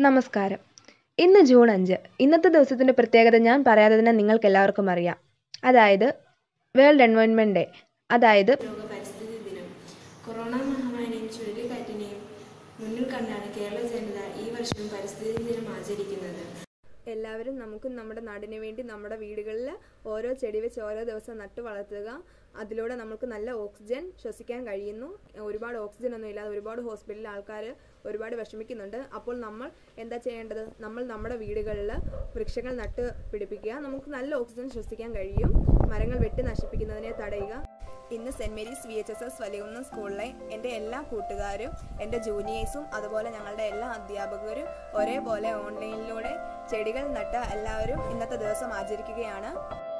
നമസ്കാരം ഇന്ന് ജൂൺ അഞ്ച് ഇന്നത്തെ ദിവസത്തിൻ്റെ പ്രത്യേകത ഞാൻ പറയാതെ തന്നെ നിങ്ങൾക്ക് എല്ലാവർക്കും അറിയാം അതായത് വേൾഡ് എൻവയോൺമെൻറ്റ് ഡേ അതായത് ലോക പരിസ്ഥിതി ദിനം കൊറോണ മഹാമാരിയും ചുഴലിക്കാറ്റിനെയും മുന്നിൽ കണ്ടാണ് കേരള ജനത ഈ വർഷം പരിസ്ഥിതി ദിനം ആചരിക്കുന്നത് എല്ലാവരും നമുക്ക് നമ്മുടെ നാടിന് വേണ്ടി നമ്മുടെ വീടുകളിൽ ഓരോ ചെടി വെച്ച് ഓരോ ദിവസം നട്ടു വളർത്തുക അതിലൂടെ നമുക്ക് നല്ല ഓക്സിജൻ ശ്വസിക്കാൻ കഴിയുന്നു ഒരുപാട് ഓക്സിജൻ ഒന്നും ഇല്ലാതെ ഒരുപാട് ഹോസ്പിറ്റലിൽ ആൾക്കാർ ഒരുപാട് വിഷമിക്കുന്നുണ്ട് അപ്പോൾ നമ്മൾ എന്താ ചെയ്യേണ്ടത് നമ്മൾ നമ്മുടെ വീടുകളിൽ വൃക്ഷങ്ങൾ നട്ട് പിടിപ്പിക്കുക നമുക്ക് നല്ല ഓക്സിജൻ ശ്വസിക്കാൻ കഴിയും മരങ്ങൾ വെട്ടി നശിപ്പിക്കുന്നതിനെ തടയുക ഇന്ന് Saint Mary's V H S S Valiyakunnam സ്കൂളിലെ എൻ്റെ എല്ലാ കൂട്ടുകാരും എൻ്റെ ജൂനിയേഴ്സും അതുപോലെ ഞങ്ങളുടെ എല്ലാ അധ്യാപകരും ഒരേപോലെ ഓൺലൈനിലൂടെ ചെടികൾ നട്ട് എല്ലാവരും ഇന്നത്തെ ദിവസം ആചരിക്കുകയാണ്